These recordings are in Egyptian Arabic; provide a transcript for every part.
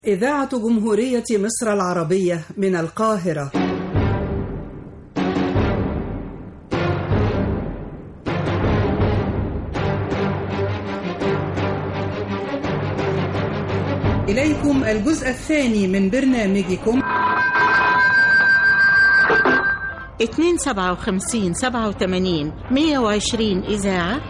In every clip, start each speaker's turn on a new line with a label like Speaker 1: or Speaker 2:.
Speaker 1: إذاعة جمهورية مصر العربية من القاهرة إليكم الجزء الثاني من برنامجكم
Speaker 2: 257 87 120 إذاعة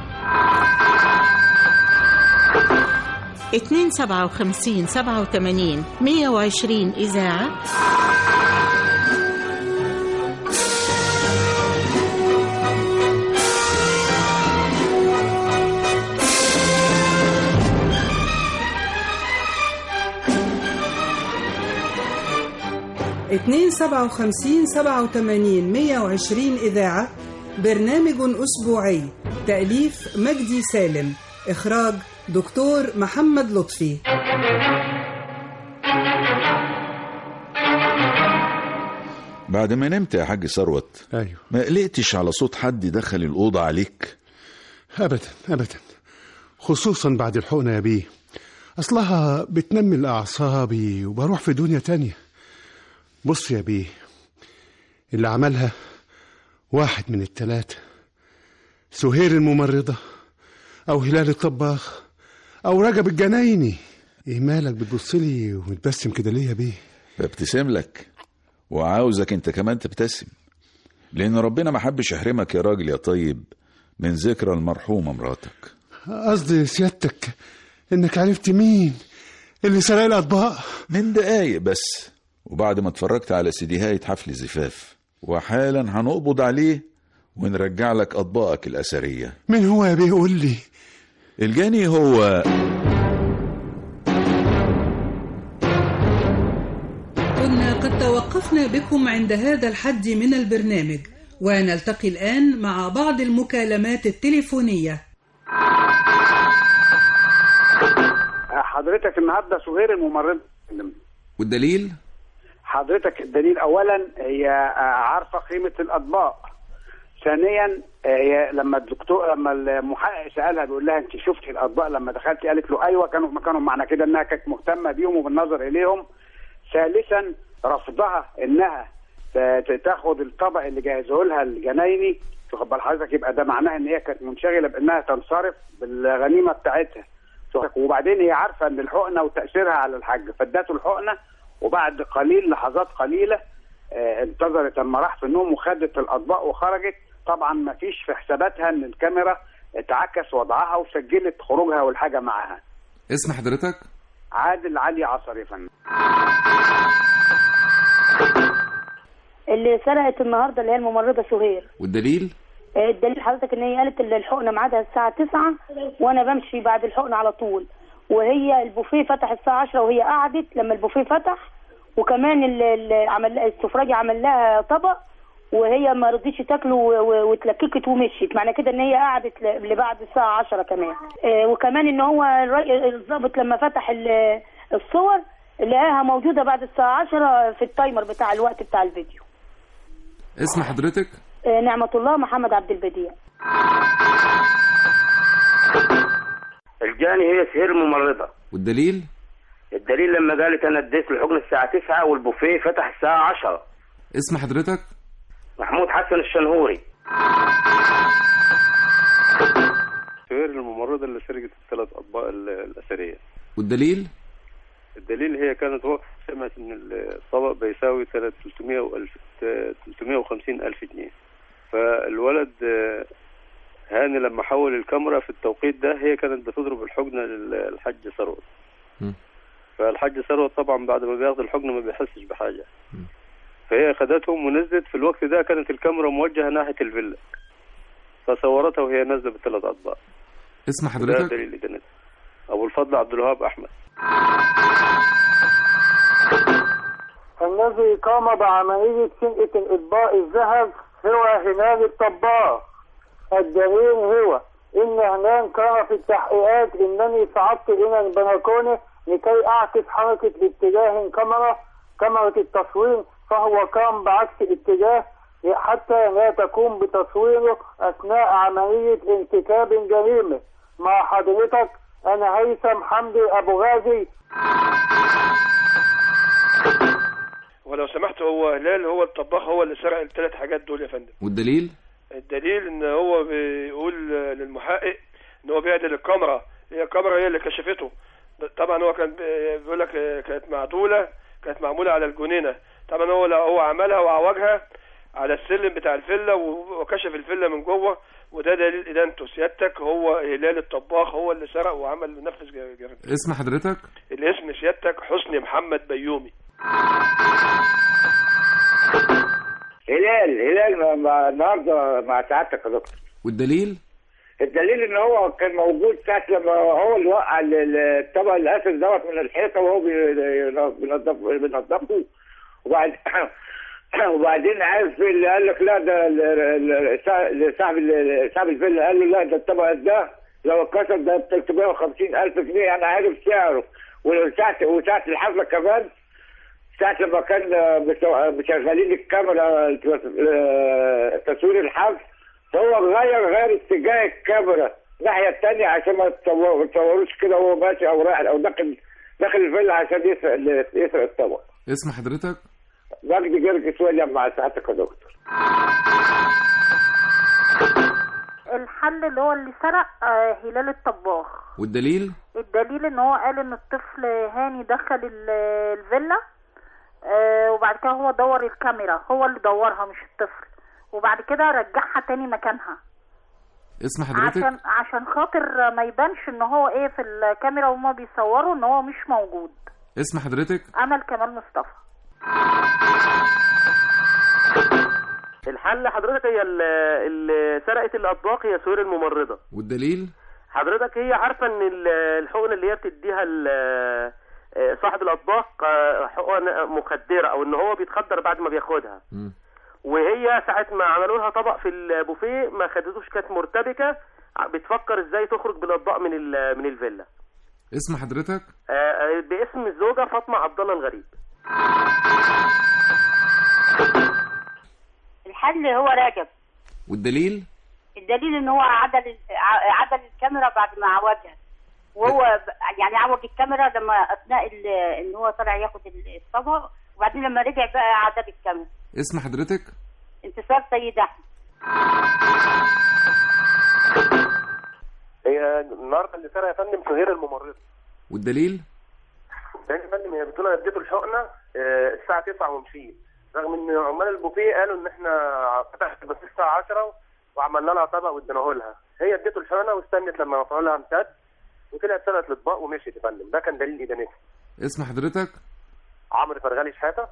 Speaker 2: 257 87 120 إذاعة
Speaker 1: اتنين سبعة وخمسين سبعة وتمانين مية وعشرين إذاعة برنامج أسبوعي تأليف مجدي سالم إخراج دكتور محمد لطفي
Speaker 3: بعد ما نمت يا حاج ثروت
Speaker 4: ايوه
Speaker 3: ما قلقتش على صوت حد دخل الأوضة عليك
Speaker 4: ابدا ابدا خصوصا بعد الحقنه يا بيه اصلها بتنمي اعصابي وبروح في دنيا تانية بص يا بيه اللي عملها واحد من التلاتة سهير الممرضة أو هلال الطباخ أو رجب الجنايني إيه مالك بتبصلي ومتبسم كده ليه يا بيه
Speaker 3: ببتسم لك وعاوزك انت كمان تبتسم لأن ربنا ما حبش يحرمك يا راجل يا طيب من ذكرى المرحومة مراتك
Speaker 4: قصدي سيادتك إنك عرفت مين اللي سرق الأطباق
Speaker 3: من دقايق بس وبعد ما اتفرجت على سيديهاية حفل زفاف وحالا هنقبض عليه ونرجع لك أطباقك الأثرية
Speaker 4: مين هو يا بيه قول لي
Speaker 3: الجاني هو
Speaker 1: كنا قد توقفنا بكم عند هذا الحد من البرنامج ونلتقي الآن مع بعض المكالمات التليفونية
Speaker 5: حضرتك النهارده سهير الممرض
Speaker 6: والدليل
Speaker 5: حضرتك الدليل اولا هي عارفه قيمه الاطباق ثانيا هي لما الدكتور لما المحقق سالها بيقول لها انت شفتي الاطباق لما دخلتي قالت له ايوه كانوا في مكانهم معنى كده انها كانت مهتمه بيهم وبالنظر اليهم ثالثا رفضها انها ت- تاخد الطبق اللي جهزه لها الجنايني واخد بال حضرتك يبقى ده معناه ان هي كانت منشغله بانها تنصرف بالغنيمه بتاعتها وبعدين هي عارفه ان الحقنه وتاثيرها على الحاج فادته الحقنه وبعد قليل لحظات قليله آه، انتظرت اما راح في النوم وخدت الاطباق وخرجت طبعا ما فيش في حساباتها ان الكاميرا اتعكس وضعها وسجلت خروجها والحاجه معاها
Speaker 6: اسم حضرتك
Speaker 5: عادل علي عصر يا فندم
Speaker 7: اللي سرقت النهارده اللي هي الممرضه سهير
Speaker 6: والدليل
Speaker 7: آه، الدليل حضرتك ان هي قالت ان الحقنه ميعادها الساعه 9 وانا بمشي بعد الحقنه على طول وهي البوفيه فتح الساعه 10 وهي قعدت لما البوفيه فتح وكمان ال- ال- عمل السفراجي عمل لها طبق وهي ما رضيتش تاكله و- و- واتلككت ومشيت معنى كده ان هي قعدت ل- لبعد الساعه 10 كمان آه، وكمان ان هو الري- الضابط لما فتح ال- الصور لقاها موجوده بعد الساعه 10 في التايمر بتاع الوقت بتاع الفيديو
Speaker 6: اسم حضرتك
Speaker 7: آه، نعمة الله محمد عبد البديع
Speaker 8: الجاني هي سهير الممرضة
Speaker 6: والدليل
Speaker 8: الدليل لما قالت انا اديت الحقن الساعة 9 والبوفيه فتح الساعة 10
Speaker 6: اسم حضرتك
Speaker 8: محمود حسن الشنهوري
Speaker 9: سهير الممرضة اللي سرقت الثلاث أطباق ال- الأثرية
Speaker 6: والدليل
Speaker 9: الدليل هي كانت وقت سمعت إن الطبق بيساوي 300 وألف 350 ألف جنيه فالولد آه، هاني لما حول الكاميرا في التوقيت ده هي كانت بتضرب الحقنة للحاج ثروت
Speaker 6: مم.
Speaker 9: فالحاج ثروت طبعا بعد ما بياخد الحقنة ما بيحسش بحاجة فهي خدتهم ونزلت في الوقت ده كانت الكاميرا موجهة ناحية الفيلا فصورتها وهي نازلة بالثلاث أطباق
Speaker 6: اسم
Speaker 9: ده
Speaker 6: حضرتك
Speaker 9: دليل جنة أبو الفضل عبد الوهاب أحمد
Speaker 10: الذي قام بعملية سرقة الإطباق الذهب هو هلال الطباخ الدليل هو إن هلال قال في التحقيقات إنني صعدت إلى البلكونة لكي أعكس حركة اتجاه الكاميرا كاميرا التصوير فهو قام بعكس اتجاه حتى لا تقوم بتصويره أثناء عملية ارتكاب الجريمة مع حضرتك أنا هيثم حمدي أبو غازي
Speaker 11: سمحت هو هلال هو الطباخ هو اللي سرق الثلاث حاجات دول يا فندم
Speaker 6: والدليل
Speaker 11: الدليل ان هو بيقول للمحقق ان هو بيعدل الكاميرا هي الكاميرا هي اللي كشفته طبعا هو كان بي- بيقول لك كانت معدوله كانت معموله على الجنينه طبعا هو لا هو عملها وعوجها على السلم بتاع الفيلا و- وكشف الفيلا من جوه وده دليل ادانته سيادتك هو هلال الطباخ هو اللي سرق وعمل نفذ ج- جريمه
Speaker 6: اسم حضرتك
Speaker 11: الاسم سيادتك حسني محمد بيومي
Speaker 12: هلال هلال مع- النهارده مع سعادتك يا دكتور
Speaker 6: والدليل
Speaker 12: الدليل ان هو كان موجود ساعه لما هو اللي وقع ال- ال- الطبق الاسد دوت من الحيطه وهو بي- بينضف بينضفه وبعد وبعدين عارف اللي قال لك لا ده ال- ال- ال- صاحب ال- صاحب الفيلا قال له لا ده الطبق ده لو اتكسر ده ب 350 الف جنيه انا عارف سعره وساعه وساعه الحفله كمان ساعة لما كان مشو- مشغلين الكاميرا آه، تصوير الحفل فهو غير غير اتجاه الكاميرا الناحية التانية عشان ما تصور- ما تصوروش كده وهو ماشي أو رايح أو داخل داخل الفيلا عشان يسرق ال- يسرق الطبق
Speaker 6: اسم حضرتك
Speaker 12: مجدي جرجس ويليام مع سعادتك يا دكتور
Speaker 13: الحل اللي هو اللي سرق آه، هلال الطباخ
Speaker 6: والدليل
Speaker 13: الدليل ان هو قال ان الطفل هاني دخل ال- الفيلا آه، وبعد كده هو دور الكاميرا هو اللي دورها مش الطفل وبعد كده رجعها تاني مكانها
Speaker 6: اسم حضرتك
Speaker 13: عشان عشان خاطر ما يبانش ان هو ايه في الكاميرا وهما بيصوروا ان هو مش موجود
Speaker 6: اسم حضرتك
Speaker 13: امل كمال مصطفى
Speaker 14: الحل حضرتك هي ال- اللي سرقت الاطباق هي سهير الممرضه
Speaker 6: والدليل
Speaker 14: حضرتك هي عارفه ان ال- الحقن اللي هي بتديها ال- آه، صاحب الاطباق آه، حقن مخدره او ان هو بيتخدر بعد ما بياخدها
Speaker 6: مم.
Speaker 14: وهي ساعه ما عملوا لها طبق في البوفيه ما خدتوش كانت مرتبكه بتفكر ازاي تخرج بالاطباق من ال- من الفيلا
Speaker 6: اسم حضرتك
Speaker 14: آه، آه، باسم الزوجه فاطمه عبد الله الغريب
Speaker 15: الحل هو راجب
Speaker 6: والدليل
Speaker 15: الدليل ان هو عدل ع- عدل الكاميرا بعد ما عوجها وهو ب- يعني عوج الكاميرا لما اثناء ال- ان هو طلع ياخد ال- الطبق وبعدين لما رجع بقى عدل الكاميرا
Speaker 6: اسم حضرتك
Speaker 15: انتصار سيد احمد
Speaker 14: هي النهارده اللي سرق يا فندم سهير الممرضه
Speaker 6: والدليل
Speaker 14: تاني يا فندم هي بتقول انا اديته الحقنه آه، الساعه 9 ومشيت رغم ان عمال البوفيه قالوا ان احنا فتحت بس الساعه 10 وعملنا لها طبق واديناه لها هي اديته الحقنه واستنت لما رفعوا لها امتد وطلعت سرقت الاطباق ومشيت يا فندم ده كان دليل ادانتها
Speaker 6: اسم حضرتك
Speaker 14: عمرو فرغالي شحاته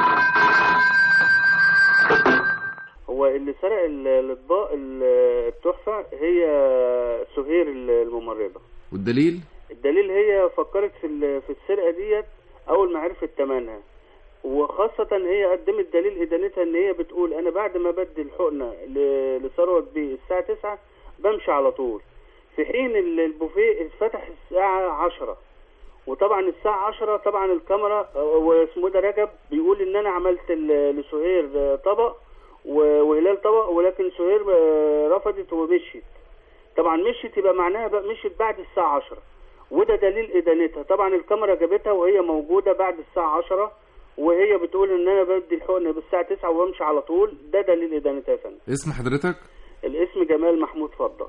Speaker 16: هو اللي سرق ال- الاطباق ال- التحفه هي سهير ال- الممرضه
Speaker 6: والدليل
Speaker 16: الدليل هي فكرت في ال- في السرقه ديت اول ما عرفت ثمنها وخاصة هي قدمت دليل إدانتها إن هي بتقول أنا بعد ما بدي الحقنة ل- لثروت بيه الساعة تسعة بمشي على طول في حين ال- البوفيه اتفتح الساعة عشرة وطبعا الساعة عشرة طبعا الكاميرا آه، واسمه ده رجب بيقول إن أنا عملت ل- لسهير آه، طبق و- وهلال طبق ولكن سهير آه، رفضت ومشيت طبعا مشيت يبقى معناها بقى مشيت بعد الساعة عشرة وده دليل إدانتها طبعا الكاميرا جابتها وهي موجودة بعد الساعة عشرة وهي بتقول ان انا بدي الحقنه بالساعه 9 وبمشي على طول ده دليل ادانتها يا فندم
Speaker 6: اسم حضرتك
Speaker 16: الاسم جمال محمود فضه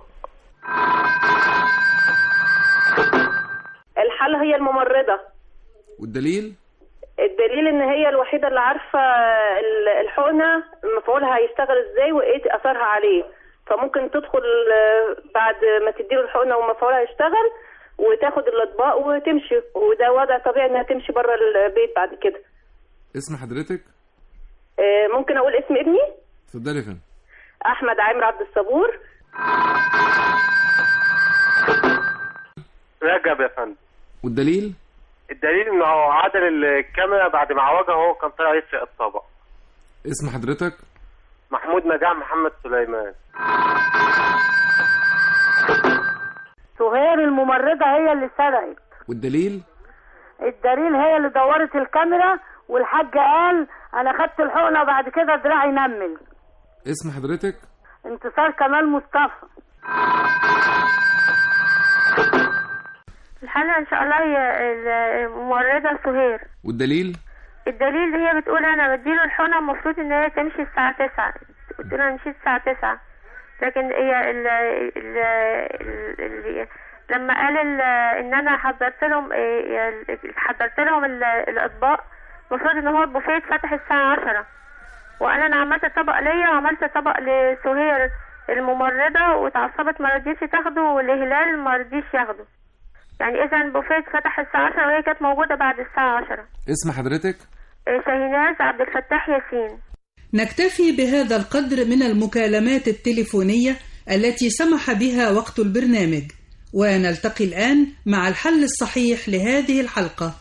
Speaker 17: الحل هي الممرضة
Speaker 6: والدليل
Speaker 17: الدليل ان هي الوحيدة اللي عارفة ال- الحقنة مفعولها هيشتغل ازاي وايه اثرها عليه فممكن تدخل آه، بعد ما تديله الحقنة ومفعولها يشتغل وتاخد الاطباق وتمشي وده وضع طبيعي انها تمشي بره البيت بعد كده
Speaker 6: اسم حضرتك
Speaker 17: آه، ممكن اقول اسم ابني
Speaker 6: اتفضلي يا فندم
Speaker 17: احمد عامر عبد الصبور
Speaker 14: رجب يا فندم
Speaker 6: والدليل
Speaker 14: الدليل انه عدل الكاميرا بعد ما عوجها وهو كان طالع يسرق الطبق
Speaker 6: اسم حضرتك
Speaker 14: محمود نجاح محمد سليمان
Speaker 13: سهير الممرضة هي اللي سرقت
Speaker 6: والدليل
Speaker 13: الدليل هي اللي دورت الكاميرا والحاج قال انا خدت الحقنة بعد كده دراعي نمل
Speaker 6: اسم حضرتك
Speaker 13: انتصار كمال مصطفى
Speaker 15: الحل ان شاء الله هي الممرضة سهير
Speaker 6: والدليل
Speaker 18: الدليل اللي هي بتقول انا بديله الحقنه المفروض ان هي تمشي الساعه 9 قلت لها مشيت الساعه 9 لكن هي ال ال ال ال لما قال ال ان انا حضرت لهم إيه، ال- حضرت لهم ال- الاطباق المفروض ان هو البوفيه اتفتح الساعه 10 وانا انا عملت طبق ليا وعملت طبق لسهير الممرضه واتعصبت ما رضيتش تاخده والهلال ما رضيش ياخده يعني اذا البوفيه اتفتح الساعه 10 وهي كانت موجوده بعد الساعه 10
Speaker 6: اسم حضرتك
Speaker 18: إيه، شاهيناز عبد الفتاح ياسين
Speaker 1: نكتفي بهذا القدر من المكالمات التليفونية التي سمح بها وقت البرنامج ونلتقي الآن مع الحل الصحيح لهذه الحلقة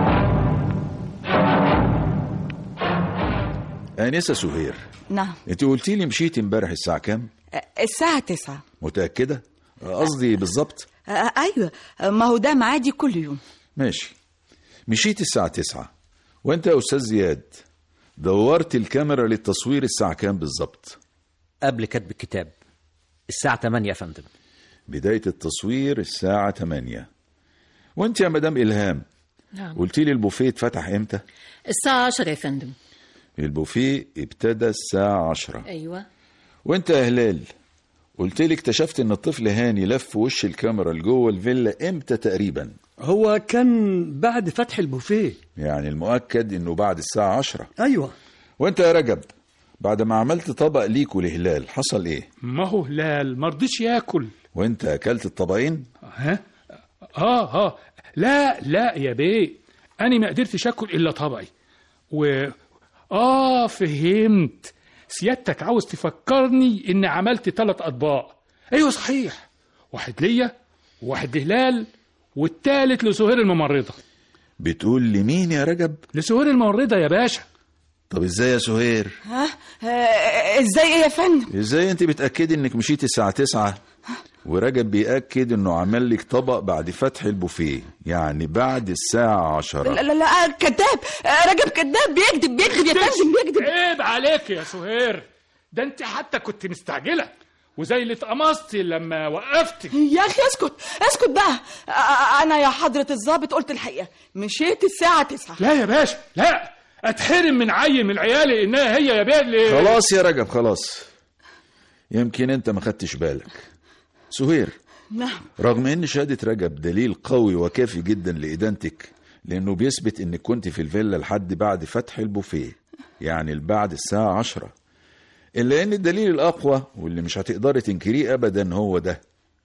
Speaker 3: آنسة سهير
Speaker 19: نعم
Speaker 3: انت قلتي لي مشيتي امبارح الساعة كام؟
Speaker 19: الساعة تسعة
Speaker 3: متأكدة؟ قصدي بالظبط
Speaker 19: آه، أيوة ما هو ده معادي كل يوم
Speaker 3: ماشي مشيت الساعة تسعة وانت يا أستاذ زياد دورت الكاميرا للتصوير الساعة كام بالظبط؟
Speaker 20: قبل كتب الكتاب الساعة 8 يا فندم
Speaker 3: بداية التصوير الساعة 8 وانت يا مدام إلهام
Speaker 21: نعم
Speaker 3: قلتي لي البوفيه اتفتح امتى؟
Speaker 21: الساعة 10 يا فندم
Speaker 3: البوفيه ابتدى الساعة 10
Speaker 21: أيوة
Speaker 3: وانت يا هلال قلت لي اكتشفت ان الطفل هاني لف وش الكاميرا لجوه الفيلا امتى تقريبا
Speaker 22: هو كان بعد فتح البوفيه
Speaker 3: يعني المؤكد انه بعد الساعة 10
Speaker 22: ايوه
Speaker 3: وانت يا رجب بعد ما عملت طبق ليك ولهلال حصل ايه
Speaker 23: ما هو هلال ما رضيش ياكل
Speaker 3: وانت اكلت الطبقين
Speaker 23: ها اه اه لا لا يا بيه انا ما قدرتش اكل الا طبعي و اه فهمت سيادتك عاوز تفكرني اني عملت ثلاث اطباق ايوه صحيح واحد ليا وواحد لهلال والتالت لسهير الممرضه
Speaker 3: بتقول لمين يا رجب
Speaker 23: لسهير الممرضه يا باشا
Speaker 3: طب ازاي يا سهير
Speaker 19: ها آه، ازاي ايه يا فندم
Speaker 3: ازاي انت بتاكدي انك مشيت الساعه 9 ورجب بيأكد انه عمل لك طبق بعد فتح البوفيه يعني بعد الساعه 10
Speaker 19: لا لا لا كذاب آه، رجب كذاب بيكذب بيكذب يا فندم بيكذب
Speaker 23: عيب عليك يا سهير ده انت حتى كنت مستعجله وزي اللي اتقمصتي لما وقفتي
Speaker 19: يا اخي اسكت اسكت بقى آه، انا يا حضرة الضابط قلت الحقيقة مشيت الساعة تسعة
Speaker 23: لا يا باشا لا اتحرم من عيل من عيالي انها هي يا بيه اللي
Speaker 3: خلاص يا رجب خلاص يمكن انت ما خدتش بالك سهير
Speaker 19: نعم
Speaker 3: رغم ان شهاده رجب دليل قوي وكافي جدا لادانتك لانه بيثبت انك كنت في الفيلا لحد بعد فتح البوفيه يعني بعد الساعه 10 الا ان الدليل الاقوى واللي مش هتقدري تنكريه ابدا هو ده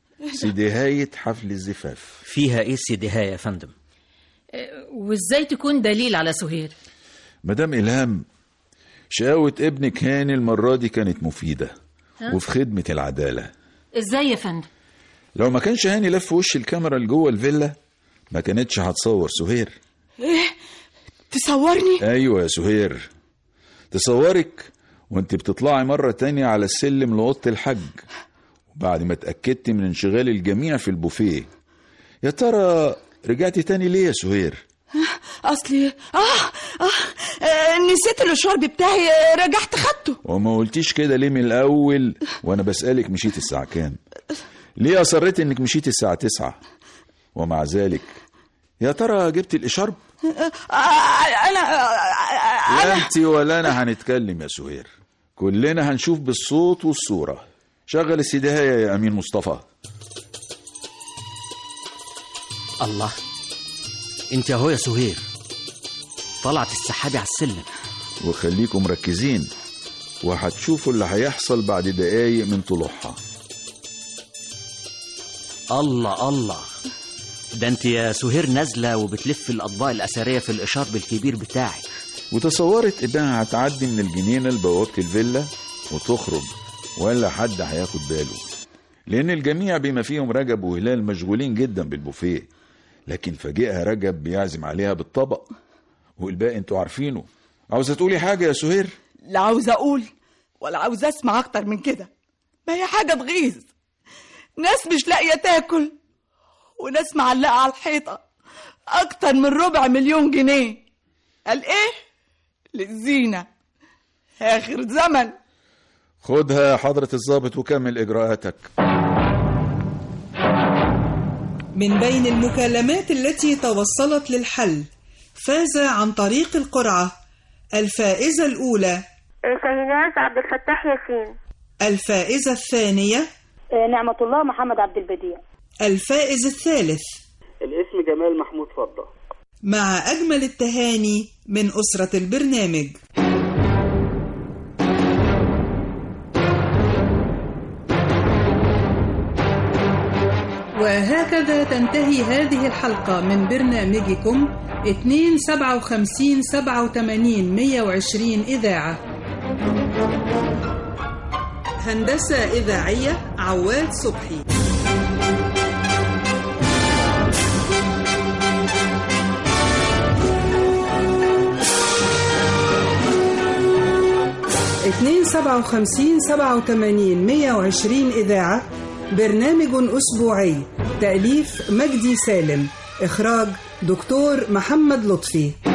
Speaker 3: سدهايه حفل الزفاف
Speaker 20: فيها ايه السدهاية يا فندم
Speaker 21: آه، وإزاي تكون دليل على سهير
Speaker 3: مدام إلهام شقاوة ابنك هاني المرة دي كانت مفيدة
Speaker 21: ها؟
Speaker 3: وفي خدمة العدالة
Speaker 21: إزاي يا فندم
Speaker 3: لو ما كانش هاني لف وش الكاميرا لجوه الفيلا ما كانتش هتصور سهير
Speaker 19: ايه تصورني
Speaker 3: أيوة يا سهير تصورك وانت بتطلعي مرة تانية على السلم لأوضة الحج وبعد ما اتأكدت من انشغال الجميع في البوفيه يا ترى رجعتي تاني ليه يا سهير
Speaker 19: اصلي آه, اه آه نسيت الشرب بتاعي آه، رجعت خدته
Speaker 3: وما قلتيش كده ليه من الأول وأنا بسألك مشيت الساعة كام ليه أصريت إنك مشيت الساعة تسعة ومع ذلك يا ترى جبت الإشارب
Speaker 19: آه انا آه
Speaker 3: لا أنت ولا أنا هنتكلم يا سهير كلنا هنشوف بالصوت والصورة شغل السداية يا أمين مصطفى
Speaker 20: الله انت اهو يا سهير طلعت السحابي على السلم
Speaker 3: وخليكم مركزين وهتشوفوا اللي هيحصل بعد دقايق من طلوعها
Speaker 20: الله الله ده انت يا سهير نازلة وبتلف الأطباق الأثرية في الإشارب الكبير بتاعك
Speaker 3: وتصورت إنها هتعدي من الجنينة لبوابة الفيلا وتخرج ولا حد هياخد باله لأن الجميع بما فيهم رجب وهلال مشغولين جدا بالبوفيه لكن فاجئها رجب بيعزم عليها بالطبق والباقي انتوا عارفينه عاوزة تقولي حاجة يا سهير
Speaker 19: لا عاوزة اقول ولا عاوزة اسمع اكتر من كده ما هي حاجة تغيظ ناس مش لاقية تاكل وناس معلقة على الحيطة اكتر من ربع مليون جنيه قال ايه للزينة اخر زمن
Speaker 3: خدها يا حضرة الضابط وكمل إجراءاتك
Speaker 1: من بين المكالمات التي توصلت للحل فاز عن طريق القرعة الفائزة الأولى
Speaker 18: شاهيناز عبد الفتاح ياسين
Speaker 1: الفائزة الثانية
Speaker 7: آه، نعمة الله محمد عبد البديع
Speaker 1: الفائز الثالث
Speaker 16: الاسم جمال محمود فضة
Speaker 1: مع أجمل التهاني من أسرة البرنامج وهكذا تنتهي هذه الحلقة من برنامجكم 257 87 120 إذاعة هندسة إذاعية عواد صبحي اتنين سبعة وخمسين سبعة وتمانين مية وعشرين إذاعة برنامج أسبوعي تأليف مجدي سالم إخراج دكتور محمد لطفي